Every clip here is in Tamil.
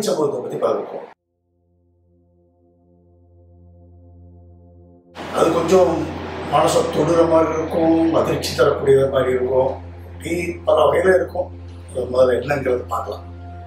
சம்பவத்தை பத்தி பார்க்கிறோம் அது கொஞ்சம் மனசை தொடுற மாதிரி இருக்கும் அதிர்ச்சி தரக்கூடிய மாதிரி இருக்கும் இப்படி பல வகையில இருக்கும் அது முதல்ல என்னங்கிறத பார்க்கலாம்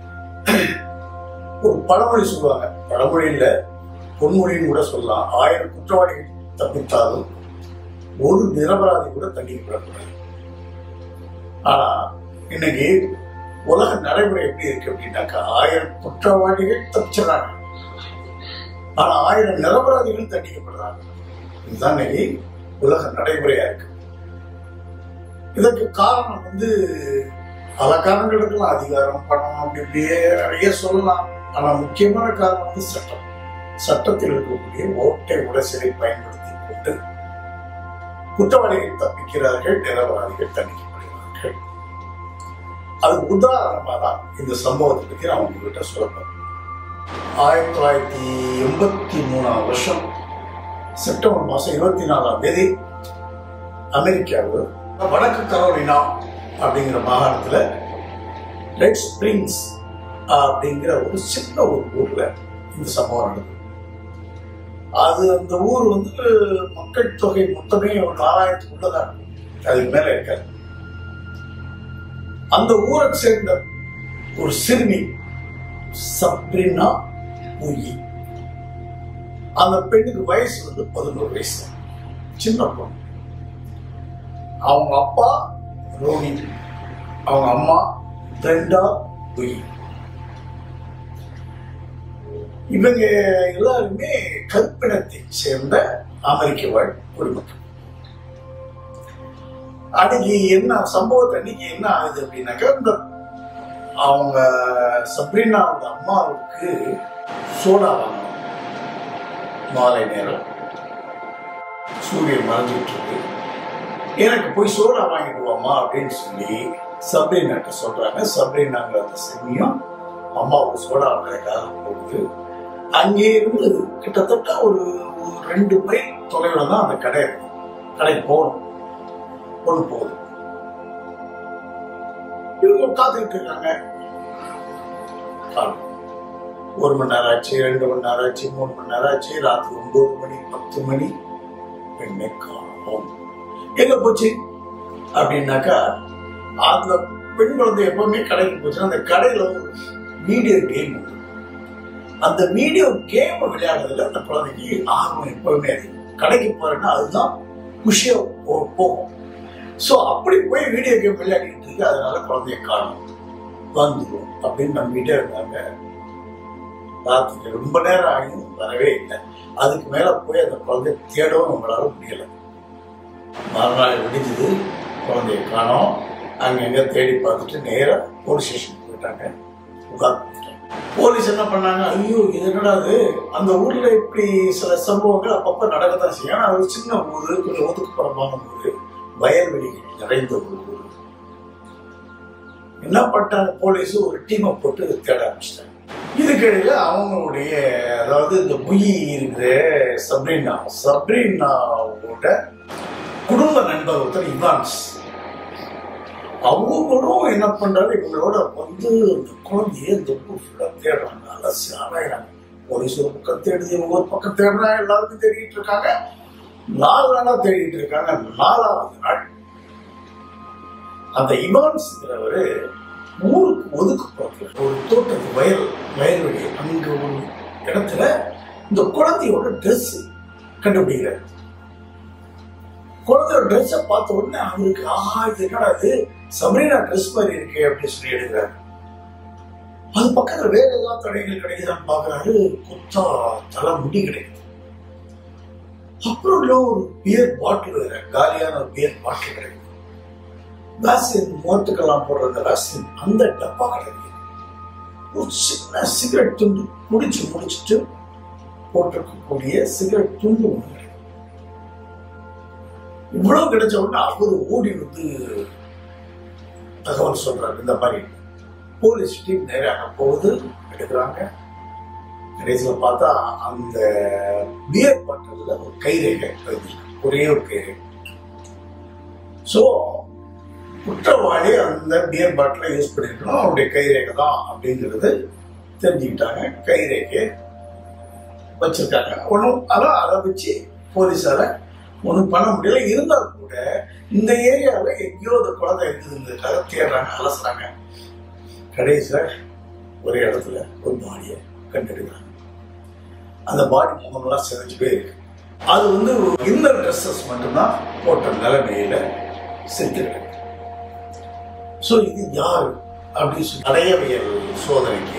ஒரு பழமொழி சொல்லுவாங்க பழமொழியில பொன்மொழின்னு கூட சொல்லலாம் ஆயிரம் குற்றவாளிகள் தப்பித்தாலும் ஒரு நிரபராதி கூட தண்டிக்கப்படக்கூடாது ஆனா இன்னைக்கு உலக நடைமுறை எப்படி இருக்கு அப்படின்னாக்கா ஆயிரம் குற்றவாளிகள் தப்பிச்சிடறாங்க ஆனா ஆயிரம் நிரபராதிகள் தண்டிக்கப்படுறாங்க இதுதான் இன்னைக்கு உலக நடைமுறையா இருக்கு இதற்கு காரணம் வந்து பல காரணங்கள் இருக்கலாம் அதிகாரம் பணம் அப்படி இப்படியே நிறைய சொல்லலாம் ஆனா முக்கியமான காரணம் வந்து சட்டம் சட்டத்தில் இருக்கக்கூடிய ஓட்டை உடசலை பயன்படுத்தி கொண்டு குற்றவாளிகள் தப்பிக்கிறார்கள் நிரபராதிகள் தண்டிக்கப்படுகிறார்கள் அது உதாரணமா தான் இந்த சம்பவத்தை பத்தி நான் உங்ககிட்ட சொல்லப்போம் ஆயிரத்தி தொள்ளாயிரத்தி எண்பத்தி மூணாம் வருஷம் செப்டம்பர் மாசம் இருபத்தி நாலாம் தேதி அமெரிக்காவில் வடக்கு கரோலினா அப்படிங்கிற மாகாணத்துல ரெட் ஸ்பிரிங்ஸ் அப்படிங்கிற ஒரு சின்ன ஒரு ஊர்ல இந்த சம்பவம் நடந்தது அது அந்த ஊர் வந்து மக்கள் தொகை மொத்தமே ஒரு நாலாயிரத்துக்குள்ளதான் இருக்கும் அதுக்கு மேல இருக்காது அந்த ஊரை சேர்ந்த ஒரு சிறுமி சப்ரினா உயி அந்த பெண்ணுக்கு வயசு வந்து பதினோரு வயசு தான். சின்ன பொண்ணு அவங்க அப்பா ரோனி அவங்க அம்மா பிரெண்டா உயி இவங்க எல்லாருமே கற்பினத்தை சேர்ந்த அமெரிக்க வாழ் குடிமக்கள் அன்னைக்கு என்ன சம்பவத்தை அன்னைக்கு என்ன ஆகுது அப்படின்னாக்கா இந்த அவங்க சப்ரீனாவோட அம்மாவுக்கு சோடா வாங்கணும் மாலை நேரம் சூரியன் மறைஞ்சிட்டு இருக்கு எனக்கு போய் சோடா வாங்கிட்டு வாமா அப்படின்னு சொல்லி சப்ரீனாட்ட சொல்றாங்க சப்ரீனாங்கிற அந்த செம்மியும் அம்மாவுக்கு சோடா வாங்குறதுக்காக போகுது அங்கே இருந்து கிட்டத்தட்ட ஒரு ஒரு ரெண்டு மைல் தொலைவில் தான் அந்த கடை இருக்கு கடைக்கு போகணும் கொண்டு போகுது இவங்க காத்துக்கிட்டு இருக்காங்க காணும். ஒரு மணி நேரம் ஆச்சு ரெண்டு மணி நேரம் ஆச்சு மூணு மணி நேரம் ஆச்சு ராத்திரி ஒன்பது மணி பத்து மணி பெண்ணை காணும் எங்க போச்சு அப்படின்னாக்கா அந்த பெண் குழந்தை எப்பவுமே கடைக்கு போச்சுன்னா அந்த கடையில ஒரு வீடியோ கேம் உண்டு அந்த வீடியோ கேம் விளையாடுறதுல அந்த குழந்தைக்கு ஆர்வம் எப்பவுமே அதிகம் கடைக்கு போறேன்னா அதுதான் குஷியா போ- போகும் ஸோ அப்படி போய் வீடியோ கேம் விளையாடிட்டு இருக்கு அதனால குழந்தைய காணும் வந்துடும் அப்படின்னு நம்பிட்டே இருந்தாங்க ராத்திரி ரொம்ப நேரம் ஆகியும் வரவே இல்லை அதுக்கு மேல போய் அந்த குழந்தைய தேடவும் நம்மளால முடியல மறுநாள் விடிஞ்சது குழந்தைய காணோம் அங்கங்க தேடி பார்த்துட்டு நேரா போலீஸ் ஸ்டேஷன் போயிட்டாங்க புகார் கொடுத்துட்டாங்க போலீஸ் என்ன பண்ணாங்க ஐயோ இது என்னடா அது அந்த ஊர்ல இப்படி சில சம்பவங்கள் அப்பப்ப நடக்கத்தான் செய்யும் ஆனா அது ஒரு சின்ன ஊரு கொஞ்சம் ஒதுக்குப்புறமான ஊரு வயல்வெளிகள் நிறைந்த ஒரு ஊர் என்ன பண்ணிட்டாங்க போலீஸ் ஒரு டீமை போட்டு தேட ஆரம்பிச்சிட்டாங்க இதுக்கிடையில அவங்களுடைய அதாவது இந்த புயி இருக்கிற சப்ரீனா சப்ரீனாவோட குடும்ப நண்பர் ஒருத்தர் இவான்ஸ் அவங்களும் என்ன பண்றாங்க இவங்களோட வந்து இந்த குழந்தைய இந்த ஊர் ஃபுல்லா தேடுறாங்க அலசி ஆராயிறாங்க போலீஸ் ஒரு பக்கம் தேடுது இவங்க ஒரு பக்கம் தேடுறாங்க எல்லாருக்கும் தேடிட்டு இருக்காங்க நாலு நாளா தேடிட்டு இருக்காங்க நாலாவது நாள் அந்த இவான்ஸ்ங்கிறவரு ஊருக்கு ஒதுக்குப்புறத்துல ஒரு தோட்டத்து வயல் வயல்வெளி அங்க ஒரு இடத்துல இந்த குழந்தையோட ட்ரெஸ் கண்டுபிடிக்கிறார் குழந்தையோட ட்ரெஸ்ஸை பார்த்த உடனே அவருக்கு ஆஹா இது என்னடா இது சபரீனா ட்ரெஸ் மாதிரி இருக்கே அப்படின்னு சொல்லி எடுக்கிறாரு அது பக்கத்துல வேற ஏதாவது கடைகள் கிடைக்குதான்னு பாக்குறாரு குத்தா தலை முடி கிடைக்குது அப்புறம் உள்ள ஒரு பியர் பாட்டில் வேற காலியான ஒரு பியர் பாட்டில் கிடைக்குது வேக்சின் முகத்துக்கெல்லாம் போடுற அந்த வேக்சின் அந்த டப்பா கிடைக்குது ஒரு சின்ன சிகரெட் துண்டு குடிச்சு முடிச்சுட்டு போட்டிருக்கக்கூடிய சிகரெட் துண்டு ஒன்று கிடைக்கும் இவ்வளவு கிடைச்ச உடனே அவர் ஓடி வந்து தகவல் சொல்றாரு இந்த மாதிரி போலீஸ் டீம் நேராக போகுது எடுக்கிறாங்க கடைசியில் பார்த்தா அந்த பியர் பாட்டில் ஒரு கைரேகை பதிஞ்சிருக்கு ஒரே ஒரு கைரேகை ஸோ குற்றவாளி அந்த பியர் பாட்டிலை யூஸ் பண்ணிருக்கணும் அவருடைய கைரேகை தான் அப்படிங்கிறது தெரிஞ்சுக்கிட்டாங்க கைரேகை வச்சிருக்காங்க ஒன்றும் அதான் அதை வச்சு போலீஸால ஒன்றும் பண்ண முடியல இருந்தாலும் கூட இந்த ஏரியாவில் எங்கேயோ ஒரு குழந்தை இருக்குதுங்கிறதுக்காக தேடுறாங்க அலசுறாங்க கடைசியில் ஒரு இடத்துல ஒரு பாடியை கண்டெடுக்கிறாங்க அந்த பாடி முகமெல்லாம் சிதைஞ்சு போயிருக்கு அது வந்து இன்னர் ட்ரெஸ்ஸஸ் மட்டும்தான் போட்ட நிலைமையில செஞ்சிருக்கு ஸோ இது யார் அப்படின்னு சொல்லி தடயவியல் சோதனைக்கு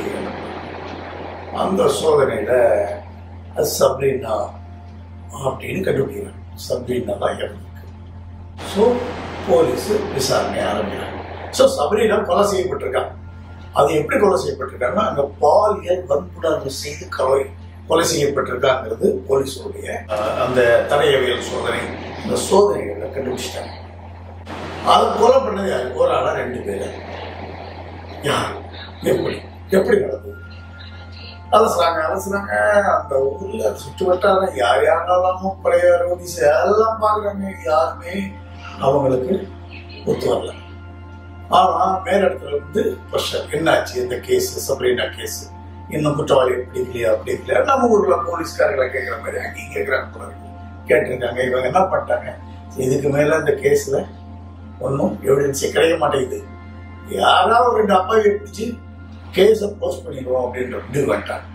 அந்த சோதனையில அது சப்ரீனா அப்படின்னு கண்டுபிடிக்கிறாங்க சப்ரீனா தான் இறந்துருக்கு ஸோ போலீஸ் விசாரணை ஆரம்பிக்கிறாங்க ஸோ சப்ரீனா கொலை செய்யப்பட்டிருக்காங்க அது எப்படி கொலை செய்யப்பட்டிருக்காங்கன்னா அங்க பாலியல் வன்புணர்வு செய்து கொலை கொலை செய்யப்பட்டிருக்காங்கிறது போலீஸுடைய அஹ், அந்த தடயவியல் சோதனை இந்த சோதனைகளை கண்டுபிடிச்சிட்டாங்க அது கொலை பண்ணது யாரு ஒரு ஆளா ரெண்டு பேரு யார் எப்படி எப்படி நடந்தது அலசுறாங்க அலசுறாங்க அந்த ஊர்ல சுற்று வட்டாரம் யார் யாரெல்லாம் பழைய ரோதிஸ் எல்லாம் பாக்குறாங்க யாருமே அவங்களுக்கு ஒத்து வரல ஆனா மேலிடத்துல வந்து ப்ரெஷர் என்னாச்சு இந்த கேஸ் சப்ரீனா கேஸ் இன்னும் குற்றவாளி பிடிக்கலையா பிடிக்கலையா நம்ம ஊர்ல போலீஸ்காரங்களை கேட்கிற மாதிரி அங்கேயும் கேட்கிறாங்க போல இருக்கு. கேட்டிருக்காங்க இவங்க என்ன பண்ணிட்டாங்க இதுக்கு மேல இந்த கேஸ்ல ஒன்றும் எவிடன்ஸே கிடைக்க மாட்டேங்குது யாராவது ரெண்டு அப்பாவை பிடிச்சு கேஸை போஸ்ட் பண்ணிடுவோம் அப்படின்ற முடிவு வந்துட்டாங்க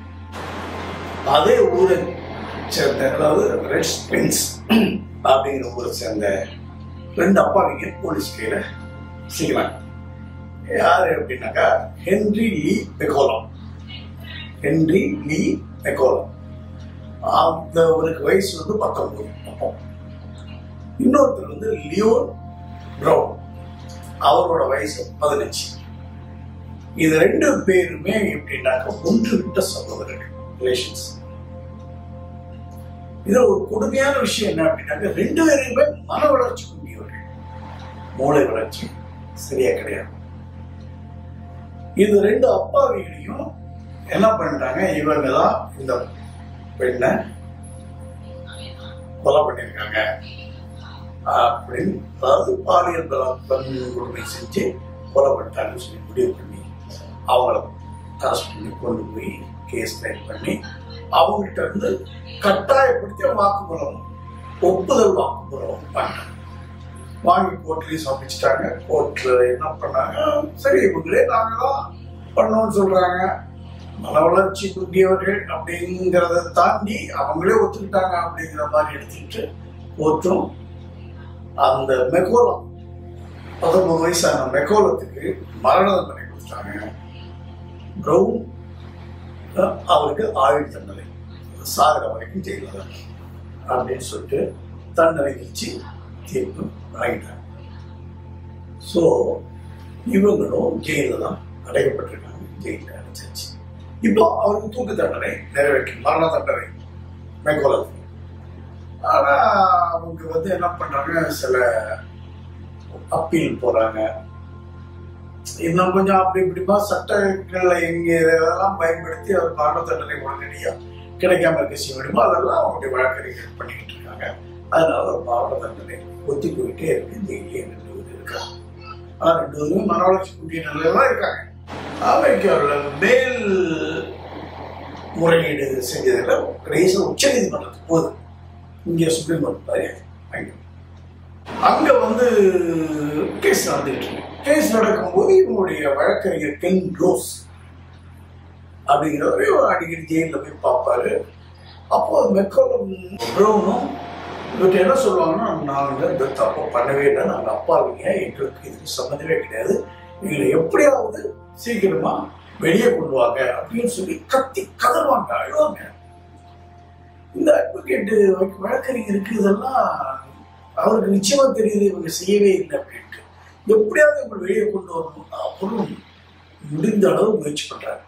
அதே ஊரை சேர்ந்த அதாவது ரெட் ஸ்பிரிங்ஸ் அப்படிங்கிற ஊரை சேர்ந்த ரெண்டு அப்பாவிங்க போலீஸ் கையில சிக்கிறாங்க யாரு அப்படின்னாக்கா ஹென்றி லீ பெகோலம் ஹென்றி லீ பெகோலம் அந்த அவருக்கு வயசு வந்து பத்தொன்பது அப்போ இன்னொருத்தர் வந்து லியோன் ப்ரௌன் அவரோட வயசு பதினஞ்சு இது ரெண்டு பேருமே எப்படின்னாக்க ஒன்று விட்ட சகோதரர்கள் ரிலேஷன்ஸ் இதுல ஒரு கொடுமையான விஷயம் என்ன அப்படின்னாக்க ரெண்டு பேருமே மன வளர்ச்சி குண்டியவர்கள் மூளை வளர்ச்சி சரியா கிடையாது இது ரெண்டு அப்பாவிகளையும் என்ன பண்ணிட்டாங்க இவங்க தான் இந்த பெண்ணை கொலை பண்ணியிருக்காங்க அப்படின்னு அதாவது பாலியல் பலாத்காரம் கொடுமை செஞ்சு கொலை பண்ணிட்டாங்கன்னு சொல்லி முடிவு பண்ணி அவங்கள அரெஸ்ட் பண்ணி கொண்டு போய் கேஸ் ஃபைல் பண்ணி அவங்ககிட்ட இருந்து கட்டாயப்படுத்தி வாக்குமூலம் ஒப்புதல் வாக்குமூலம் பண்ணாங்க வாங்கி கோர்ட்லயும் சமைச்சிட்டாங்க கோர்ட்ல என்ன பண்ணாங்க சரி இவங்களே நாங்க தான் பண்ணோம்னு சொல்றாங்க மன வளர்ச்சி குட்டியவர்கள் அப்படிங்கிறத தாண்டி அவங்களே ஒத்துக்கிட்டாங்க அப்படிங்கிற மாதிரி எடுத்துக்கிட்டு கோர்ட்டும் அந்த மெக்கோலம் பத்தொன்பது வயசான மெக்கோலத்துக்கு மரண தண்டனை கொடுத்தாங்க ப்ரௌன் அஹ், அவருக்கு ஆயுள் தண்டனை சாகிற வரைக்கும் ஜெயில தான் அப்படின்னு சொல்லிட்டு தண்டனை வச்சு தீர்ப்பு வழங்கிட்டாங்க ஸோ இவங்களும் ஜெயிலில் தான் அடைக்கப்பட்டிருக்காங்க ஜெயிலில் அடைச்சாச்சு இப்போ அவருக்கு தூக்கு தண்டனை நிறைவேற்றும் மரண தண்டனை மெக்கோலத்துக்கு ஆனா அவங்க வந்து என்ன பண்றாங்க சில அப்பீல் போறாங்க இன்னும் கொஞ்சம் அப்படி இப்படிமா சட்டங்கள்ல எங்க இதெல்லாம் பயன்படுத்தி அவர் மரண தண்டனை உடனடியா கிடைக்காம இருக்க செய்ய முடியுமோ அதெல்லாம் அவங்களுடைய வழக்கறிஞர்கள் பண்ணிக்கிட்டு இருக்காங்க அதனால ஒரு மரண தண்டனை ஒத்தி போயிட்டே இருக்கு ஜெயிலே ரெண்டு பேர் இருக்காங்க ஆனா ரெண்டு பேருமே மன வளர்ச்சி கூடிய நிலையில தான் இருக்காங்க அமெரிக்காவில் மேல் முறையீடு செஞ்சதுல கடைசியில் உச்ச நீதிமன்றத்துக்கு போகுது இங்க சுப்ரீம் கோர்ட் பாரு அங்க அங்க வந்து கேஸ் நடந்துட்டு இருக்கு கேஸ் நடக்கும்போது இவங்களுடைய வழக்கறிஞர் கென் ரோஸ் அப்படிங்கிறவரே அடிக்கடி ஜெயில போய் பார்ப்பாரு அப்போ மெக்கோலம் ப்ரௌனும் இவர்கிட்ட என்ன சொல்லுவாங்கன்னா நாங்க இந்த தப்பு பண்ணவே இல்லை நாங்க அப்பாவிங்க எங்களுக்கு இதுக்கு சம்மந்தமே கிடையாது எங்களை எப்படியாவது சீக்கிரமா வெளியே கொண்டு வாங்க அப்படின்னு சொல்லி கத்தி கதறுவாங்க அழுவாங்க இந்த அட்வொகேட் வழக்கறிஞருக்கு இதெல்லாம் அவருக்கு நிச்சயமா தெரியுது இவங்க செய்யவே இல்லை அப்படின்ட்டு எப்படியாவது இவங்க வெளியே கொண்டு வரணும் அப்புறம் முடிந்த அளவு முயற்சி பண்றாங்க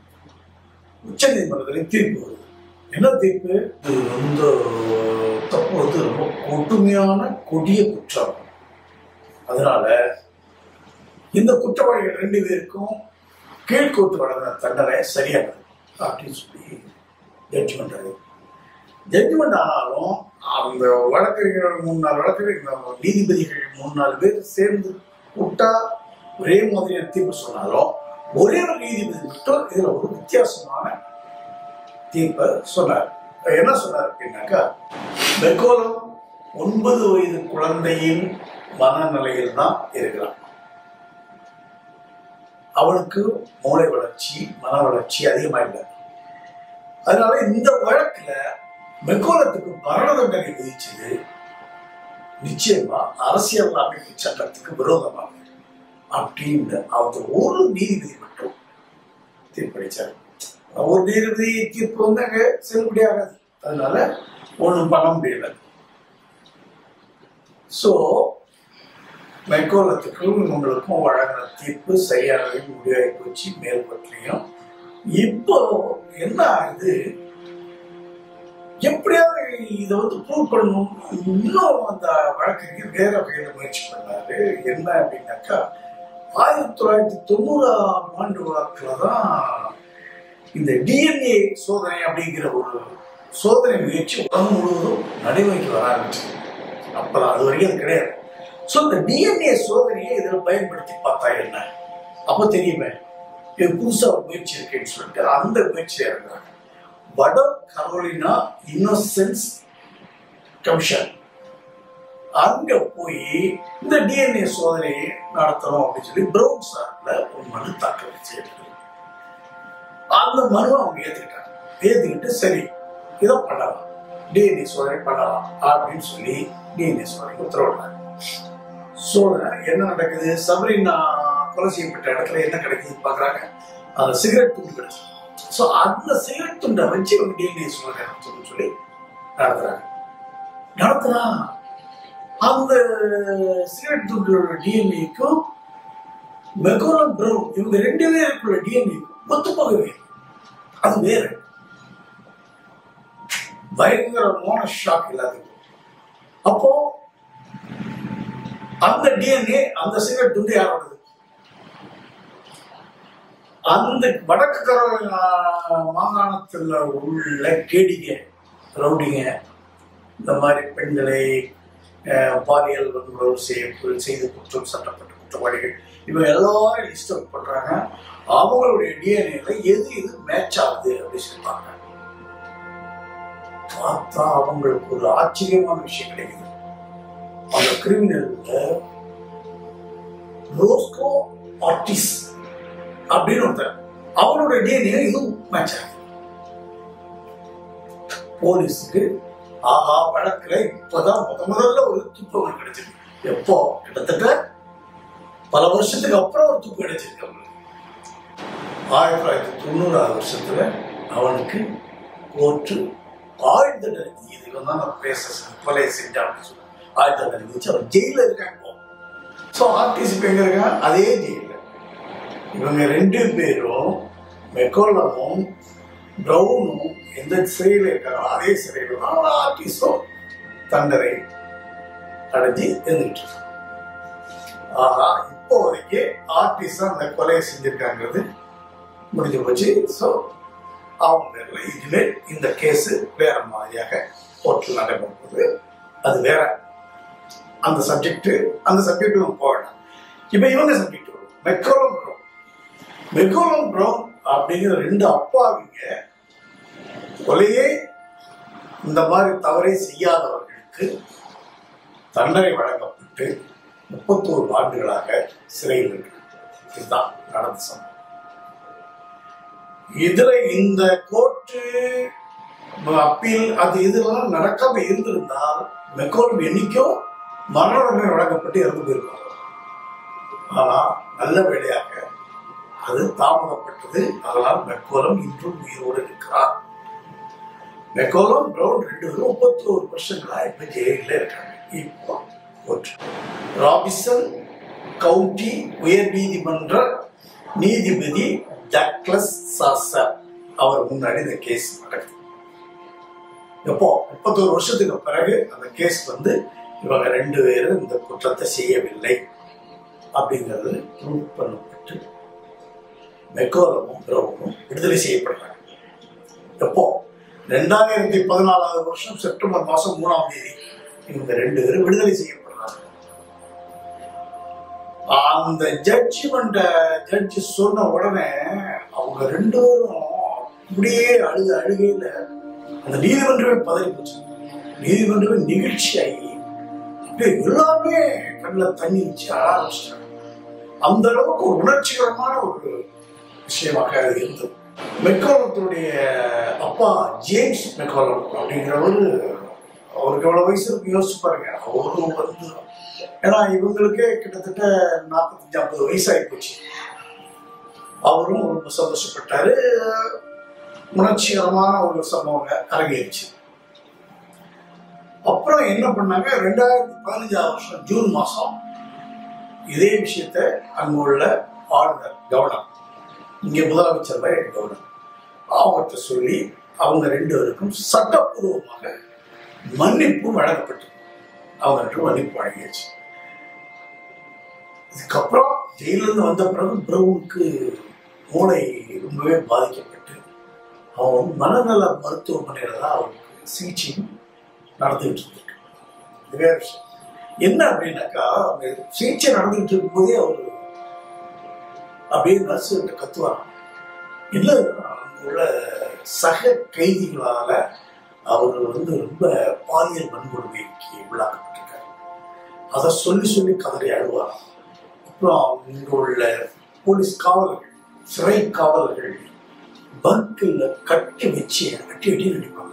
உச்ச நீதிமன்றத்தில் தீர்ப்பு வருது என்ன தீர்ப்பு இது வந்து தப்பு வந்து ரொம்ப கொடுமையான கொடிய குற்றம் அதனால இந்த குற்றவாளிகள் ரெண்டு பேருக்கும் கீழ்கோர்ட்டு வழங்கின தண்டனை சரியானது அப்படின்னு சொல்லி ஜட்ஜ்மெண்ட் ஆகுது ஜட்ஜ்மெண்ட் ஆனாலும் அந்த வழக்கறிஞர்கள் மூணு நாலு வழக்கறிஞர்கள் நீதிபதிகள் மூணு நாலு பேர் சேர்ந்து விட்டா ஒரே மாதிரியான தீர்ப்பு சொன்னாலும் ஒரே ஒரு நீதிபதி மட்டும் இதுல ஒரு வித்தியாசமான தீர்ப்பை சொன்னார் என்ன சொன்னார் அப்படின்னாக்கா மெக்கோலம் ஒன்பது வயது குழந்தையின் மனநிலையில் தான் இருக்கிறான் அவனுக்கு மூளை வளர்ச்சி மன வளர்ச்சி அதிகமா இல்லை அதனால இந்த வழக்குல மெக்கோலத்துக்கு மரண தண்டனை விதிச்சது நிச்சயமா அரசியல் அமைப்பு சட்டத்துக்கு விரோதமானது அப்படின்னு அவர் ஒரு நீதிபதி மட்டும் தீர்ப்பளிச்சார் ஒரு நீதிபதி தீர்ப்பு வந்து அங்க செல்லுபடியாகாது அதனால ஒண்ணும் பண்ண முடியல சோ மெக்கோலத்துக்கும் இவங்களுக்கும் வழங்கின தீர்ப்பு சரியானவே முடிவாகி போச்சு மேல்பற்றியும் இப்போ என்ன ஆகுது எப்படியாவது இதை வந்து ப்ரூவ் பண்ணணும் இன்னும் அந்த வழக்கறிஞர் வேற வகையில முயற்சி பண்ணாரு என்ன அப்படின்னாக்கா ஆயிரத்தி தொள்ளாயிரத்தி தொண்ணூறாம் ஆண்டு வாக்குல தான் இந்த டிஎன்ஏ சோதனை அப்படிங்கிற ஒரு சோதனை முயற்சி உலகம் முழுவதும் நடைமுறைக்கு வர ஆரம்பிச்சு அப்பதான் அது வரைக்கும் அது கிடையாது ஸோ இந்த டிஎன்ஏ சோதனையை இதில் பயன்படுத்தி பார்த்தா என்ன அப்போ தெரியுமே இது புதுசா ஒரு முயற்சி இருக்குன்னு சொல்லிட்டு அந்த முயற்சியில இருந்தாங்க வட கரோலினா இன்னோசென்ஸ் கமிஷன் அங்க போய் இந்த டிஎன்ஏ சோதனையை நடத்தணும் அப்படின்னு சொல்லி பிரவுன் சார்ல ஒரு மனு தாக்கல் செய்யப்பட்டது அந்த மனுவை அவங்க ஏத்துக்கிட்டாங்க ஏத்துக்கிட்டு சரி இதை பண்ணலாம் டிஎன்ஏ சோதனை பண்ணலாம் அப்படின்னு சொல்லி டிஎன்ஏ சோதனை உத்தரவிடுறாங்க சோதனை என்ன நடக்குது சபரினா கொலை செய்யப்பட்ட இடத்துல என்ன கிடைக்குது பாக்குறாங்க அந்த சிகரெட் துண்டு கிடைச்சு ஸோ அந்த சிகரெட் துண்டை வச்சு ஒரு டிஎன்ஏ சோதனை நடத்தணும்னு சொல்லி நடத்துறாங்க நடத்துனா அந்த சிகரெட் துண்டோட டிஎன்ஏக்கும் மெகோலம் ப்ரௌன் இவங்க ரெண்டு பேருக்குள்ள டிஎன்ஏ ஒத்துப்போகவே அது வேற பயங்கரமான ஷாக் எல்லாத்துக்கும் அப்போ அந்த டிஎன்ஏ அந்த சிகரெட் துண்டு யாரோடது அந்த வடக்கு கரோலினா மாகாணத்துல உள்ள கேடிங்க ரவுடிங்க இந்த மாதிரி பெண்களை அஹ், பாலியல் வன்முறை செய்ய செய்து குற்றம் சட்டப்பட்ட குற்றவாளிகள் இவங்க எல்லாரும் லிஸ்ட் அவுட் பண்றாங்க அவங்களுடைய டிஎன்ஏல எது எது மேட்ச் ஆகுது அப்படின்னு சொல்றாங்க பார்த்தா அவங்களுக்கு ஒரு ஆச்சரியமான விஷயம் கிடைக்குது அந்த கிரிமினல்ல ரோஸ்கோ ஆர்டிஸ் அப்படின்னு ஒருத்தர் அவனோட டிஎன்ஏ இதுவும் மேட்ச் ஆகுது போலீஸுக்கு ஆஹா வழக்குல இப்பதான் முத முதல்ல ஒரு துப்பு கிடைச்சிருக்கு எப்போ கிட்டத்தட்ட பல வருஷத்துக்கு அப்புறம் ஒரு துப்பு கிடைச்சிருக்கு அவனுக்கு ஆயிரத்தி தொள்ளாயிரத்தி தொண்ணூறாவது வருஷத்துல அவனுக்கு கோர்ட்டு ஆயுள் தண்டனை இது இவன் தான் நான் பேச கொலை செஞ்சான் அப்படின்னு சொல்லி ஆயுள் தண்டனை விதிச்சு அவன் ஜெயில இருக்காங்க இப்போ ஸோ ஆர்டிசி இப்போ எங்க இருக்கான் அதே ஜெயில இவங்க ரெண்டு பேரும் மெக்கோலமும் ப்ரௌனும் எந்த சிறையில் இருக்காங்களோ அதே சிறையில் தான் ஆர்டிஸும் தண்டனை அடைஞ்சு இருந்துட்டு இருக்கான். ஆஹா இப்போ வரைக்கும் ஆர்டிஸ்ட் அந்த கொலையை செஞ்சிருக்காங்கிறது முடிஞ்சு போச்சு ஸோ அவங்க பேர்ல இனிமேல் இந்த கேஸ் வேற மாதிரியாக கோர்ட்டில் நடைபெறுவது அது வேற அந்த சப்ஜெக்ட் அந்த சப்ஜெக்ட் போகலாம் இப்போ இவங்க subject McCollum Brown McCollum Brown அப்படிங்கிற ரெண்டு அப்பாவிங்க கொலையே இந்த மாதிரி தவறை செய்யாதவர்களுக்கு தண்டனை வழங்கப்பட்டு முப்பத்தோரு ஆண்டுகளாக சிறையில் இருக்கு இதுதான் நடந்த சம்பவம் இதுல இந்த கோர்ட்டு அப்பீல் அது இதெல்லாம் நடக்காம இருந்திருந்தால் மெக்கோலம் என்னைக்கோ மரண தண்டனை வழங்கப்பட்டு இறந்து போயிருப்பாங்க ஆனா நல்ல வேளையாக அது தாமதப்பட்டது அதனால் மெக்கோலம் இன்றும் உயிரோடு இருக்கிறார் மெக்கோலம் பிரவுன் ரெண்டு பேரும் முப்பத்தோரு வருஷங்களா இப்ப ஜெயில இருக்காங்க இப்போ கோர்ட் ராபிசன் கவுண்டி உயர் நீதிமன்ற நீதிபதி டக்ளஸ் சாசர் அவர் முன்னாடி இந்த கேஸ் நடக்குது எப்போ முப்பத்தோரு வருஷத்துக்கு பிறகு அந்த கேஸ் வந்து இவங்க ரெண்டு பேரும் இந்த குற்றத்தை செய்யவில்லை அப்படிங்கிறது ப்ரூவ் பண்ணப்பட்டு மெக்கோலமும் பிரவுனும் விடுதலை செய்யப்படுறாங்க எப்போ ரெண்டாயிரத்தி பதினாலாவது வருஷம் செப்டம்பர் மாசம் மூணாம் தேதி இவங்க ரெண்டு பேரும் விடுதலை செய்யப்படுறாங்க அந்த ஜட்ஜ்மெண்ட ஜட்ஜ் சொன்ன உடனே அவங்க ரெண்டு பேரும் அப்படியே அழுக அழுகையில அந்த நீதிமன்றமே பதறி போச்சு நீதிமன்றமே நிகழ்ச்சியாகி அப்படியே எல்லாமே கண்ணில் தண்ணி வச்சு அழ ஆரம்பிச்சிட்டாங்க அந்த அளவுக்கு ஒரு உணர்ச்சிகரமான ஒரு விஷயமாக அது இருந்தது மெக்காலத்தினுடைய அப்பா ஜேம்ஸ் மெக்காலம் அப்படிங்கிறவர் அவருக்கு எவ்வளவு வயசு இருக்கு யோசிச்சு பாருங்க அவரும் வந்து ஏன்னா இவங்களுக்கே கிட்டத்தட்ட நாற்பத்தஞ்சு ஐம்பது வயசு ஆகி போச்சு அவரும் ரொம்ப சந்தோஷப்பட்டாரு உணர்ச்சிகரமான ஒரு சம்பவம் அரங்கேறிச்சு அப்புறம் என்ன பண்ணாங்க ரெண்டாயிரத்தி பதினஞ்சாவது வருஷம் ஜூன் மாசம் இதே விஷயத்த அங்குள்ள ஆளுநர் கவர்னர் இங்க முதலமைச்சர் தான் கவர்னர் அவங்ககிட்ட சொல்லி அவங்க ரெண்டு பேருக்கும் சட்டப்பூர்வமாக மன்னிப்பு வழங்கப்பட்டது அவங்ககிட்ட மன்னிப்பு வழங்கியாச்சு இதுக்கப்புறம் ஜெயிலிருந்து வந்த பிறகு பிரபுவுக்கு மூளை ரொம்பவே பாதிக்கப்பட்டு அவன் மனநல மருத்துவமனையில தான் அவருக்கு சிகிச்சையும் நடந்துகிட்டு இருக்கு இது வேற விஷயம் என்ன அப்படின்னாக்கா அந்த சிகிச்சை நடந்துகிட்டு இருக்கும்போதே அவர் அப்படியே நர்ஸ் கிட்ட கத்துவாராம் இல்லை அங்க உள்ள சக கைதிகளால அவர் வந்து ரொம்ப பாலியல் வன்கொடுமைக்கு உள்ளாக்கப்பட்டிருக்காரு அதை சொல்லி சொல்லி கதறி அழுவாராம் அப்புறம் இங்க உள்ள போலீஸ் காவலர்கள் சிறை காவலர்கள் பங்கில் கட்டி வச்சு அட்டி அட்டி நடிப்பாங்க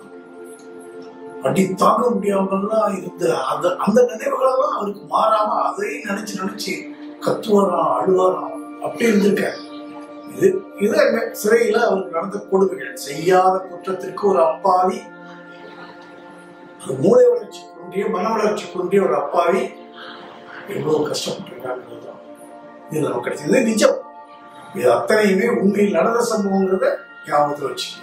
அடி தாங்க முடியாமலாம் இருந்த அந்த அந்த நினைவுகளெல்லாம் அவருக்கு மாறாம அதையும் நினைச்சு நினைச்சு கத்துவாராம் அழுவாராம் அப்படி இருந்திருக்காரு இது இது அங்க சிறையில அவருக்கு நடந்த கொடுமைகள் செய்யாத குற்றத்திற்கு ஒரு அப்பாவி அது மூளை வளர்ச்சி குன்றிய மன வளர்ச்சி குன்றிய ஒரு அப்பாவி எவ்வளவு கஷ்டப்பட்டிருக்காங்கிறதுதான் இது நமக்கு கிடைச்சது இது நிஜம் இது அத்தனையுமே உண்மையில் நடந்த சம்பவங்கிறத ஞாபகத்தில் வச்சுக்கணும்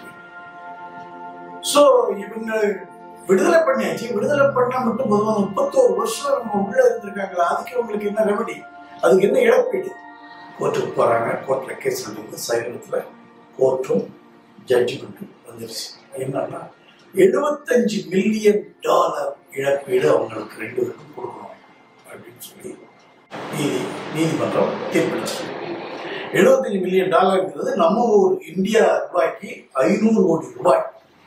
சோ இவங்க விடுதலை பண்ணியாச்சு விடுதலை பண்ணா மட்டும் பொதுவாக முப்பத்தோரு வருஷம் அவங்க உள்ள இருந்திருக்காங்களா அதுக்கு உங்களுக்கு என்ன ரெமடி அதுக்கு என்ன இழப்பீடு கோர்ட்டுக்கு போறாங்க கோர்ட்ல கேஸ் நடந்தது சைலத்துல கோர்ட்டும் ஜட்ஜ்மெண்ட்டும் வந்துருச்சு என்னன்னா எழுபத்தஞ்சு மில்லியன் டாலர் இழப்பீடு அவங்களுக்கு ரெண்டு பேருக்கும் கொடுக்கணும் அப்படின்னு சொல்லி நீதி நீதிமன்றம் தீர்ப்பளிச்சு எழுபத்தஞ்சு மில்லியன் டாலர்ங்கிறது நம்ம ஊர் இந்தியா ரூபாய்க்கு ஐநூறு கோடி ரூபாய்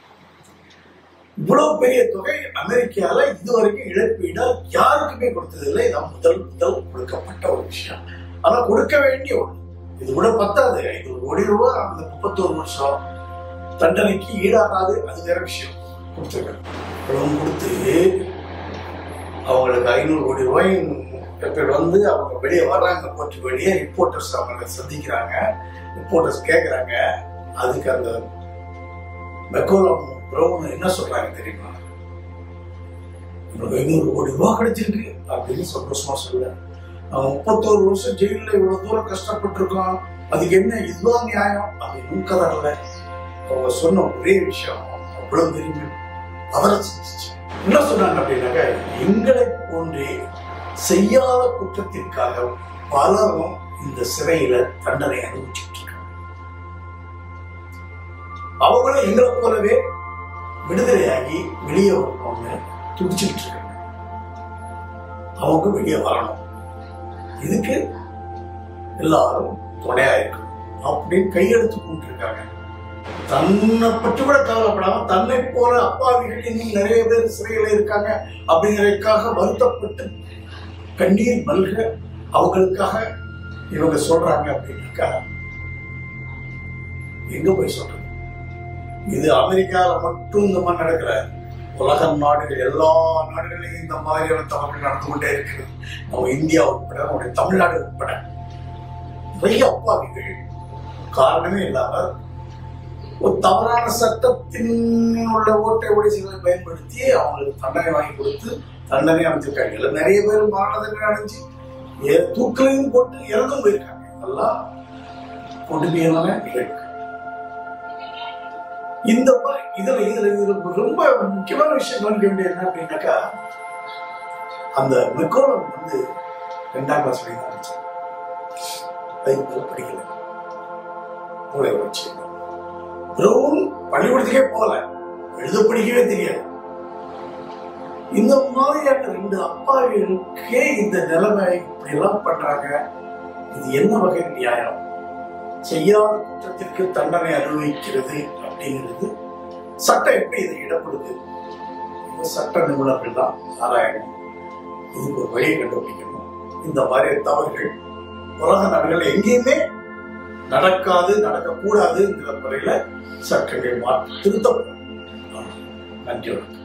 இவ்வளவு பெரிய தொகை அமெரிக்கால இதுவரைக்கும் இழப்பீடா யாருக்குமே கொடுத்ததில்லை இதான் முதல் முதல் கொடுக்கப்பட்ட ஒரு விஷயம் ஆனா கொடுக்க வேண்டிய ஒண்ணு இது கூட பத்தாது ஐநூறு கோடி ரூபாய் அந்த முப்பத்தோரு வருஷம் தண்டனைக்கு ஈடாகாது அது வேற விஷயம் கொடுத்துருக்காங்க இவ்வளவு கொடுத்து அவங்களுக்கு ஐநூறு கோடி ரூபாய் பேர் வந்து அவங்க வெளியே வர்றாங்க போட்டு வெளியே ரிப்போர்ட்டர்ஸ் அவங்க சந்திக்கிறாங்க ரிப்போர்ட்டர்ஸ் கேட்குறாங்க அதுக்கு அந்த மெக்கோலம் பிரவுன் என்ன சொல்றாங்க தெரியுமா இவனுக்கு ஐநூறு கோடி ரூபாய் கிடைச்சிருக்கு அப்படின்னு சந்தோஷமா சொல்ல அவன் முப்பத்தோரு வருஷம் ஜெயில இவ்வளவு தூரம் கஷ்டப்பட்டிருக்கான் அதுக்கு என்ன இதுதான் நியாயம் அப்படின்னு கதறல அவங்க சொன்ன ஒரே விஷயம் அவ்வளவு பெரிய அவரை செஞ்சிச்சு என்ன சொன்னாங்க அப்படின்னாக்க எங்களை போன்றே செய்யாத குற்றத்திற்காக பலரும் இந்த சிறையில தண்டனை அனுபவிச்சுட்டு இருக்காங்க அவங்களும் எங்களை போலவே விடுதலையாகி வெளியே வரணும்னு துடிச்சுட்டு இருக்காங்க அவங்க வெளியே வரணும் இதுக்கு எல்லாரும் துணையா இருக்கணும் அப்படின்னு கையெழுத்து கொண்டிருக்காங்க தன்னை பற்றி கூட கவலைப்படாம தன்னை போல அப்பாவிகள் இன்னும் நிறைய பேர் சிறையில் இருக்காங்க அப்படிங்கறதுக்காக வருத்தப்பட்டு கண்ணீர் மல்க அவங்களுக்காக இவங்க சொல்றாங்க அப்படின்னாக்கா எங்க போய் சொல்றது இது அமெரிக்கால மட்டும் இந்த மாதிரி நடக்கல உலக நாடுகள் எல்லா நாடுகளிலும் இந்த மாதிரியான தவறுகள் நடந்து கொண்டே இருக்குது நம்ம இந்தியா உட்பட நம்முடைய தமிழ்நாடு உட்பட நிறைய அப்பாவிகள் காரணமே இல்லாம ஒரு தவறான சட்டத்தின் உள்ள ஓட்டை ஒடிசைகளை பயன்படுத்தி அவங்களுக்கு தண்டனை வாங்கி கொடுத்து தண்டனை அடைஞ்சிருக்காங்க இதுல நிறைய பேர் மரண தண்டனை அடைஞ்சு ஏ- தூக்கிலையும் போட்டு இறந்தும் போயிருக்காங்க இதெல்லாம் கொடுமையான நிகழ்வு இந்த மாதிரி இதுல இதுல இதுல ரொம்ப முக்கியமான விஷயம் கவனிக்க வேண்டியது என்ன அப்படின்னாக்கா அந்த மெக்கோலம் வந்து ரெண்டாம் கிளாஸ் வரைக்கும் தான் படிச்சாங்க அதுக்கு மேல படிக்கல மூளை வச்சு பிரவுன் பள்ளிக்கூடத்துக்கே போகல எழுத படிக்கவே தெரியாது இந்த மாதிரியான ரெண்டு அப்பாவிகளுக்கே இந்த நிலைமை இப்படி எல்லாம் பண்றாங்க இது என்ன வகை நியாயம் செய்யாத குற்றத்திற்கு தண்டனை அனுபவிக்கிறது அப்படிங்கிறது சட்டம் எப்படி இதை இடம் கொடுக்குது இது சட்ட நிபுணர்கள் தான் ஆராயணும் இதுக்கு ஒரு வழியை கண்டுபிடிக்கணும் இந்த மாதிரி தவறுகள் உலக நாடுகள் எங்கேயுமே நடக்காது நடக்கக்கூடாதுங்கிற முறையில சட்டங்கள் மாற்றி திருத்தப்படும் நன்றி வணக்கம்